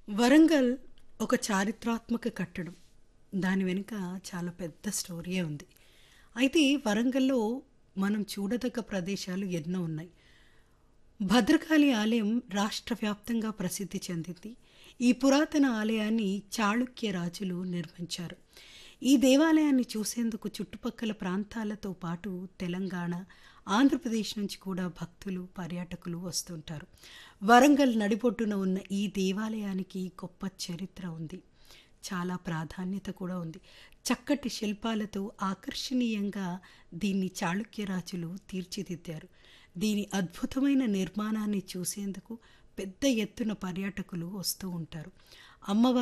వరంగల్ ఒక చారిత్రాత్మక కట్టడం దాని వెనుక చాలా పెద్ద స్టోరీయే ఉంది అయితే వరంగల్లో మనం చూడదగ్గ ప్రదేశాలు ఎన్నో ఉన్నాయి భద్రకాళి ఆలయం రాష్ట్ర వ్యాప్తంగా ప్రసిద్ధి చెందింది ఈ పురాతన ఆలయాన్ని చాళుక్య రాజులు నిర్మించారు ఈ దేవాలయాన్ని చూసేందుకు చుట్టుపక్కల ప్రాంతాలతో పాటు తెలంగాణ ఆంధ్రప్రదేశ్ నుంచి కూడా భక్తులు పర్యాటకులు వస్తుంటారు వరంగల్ నడిబొడ్డున ఉన్న ఈ దేవాలయానికి గొప్ప చరిత్ర ఉంది చాలా ప్రాధాన్యత కూడా ఉంది చక్కటి శిల్పాలతో ఆకర్షణీయంగా దీన్ని చాళుక్య రాజులు తీర్చిదిద్దారు దీని అద్భుతమైన నిర్మాణాన్ని చూసేందుకు పెద్ద ఎత్తున పర్యాటకులు వస్తూ ఉంటారు అమ్మవారి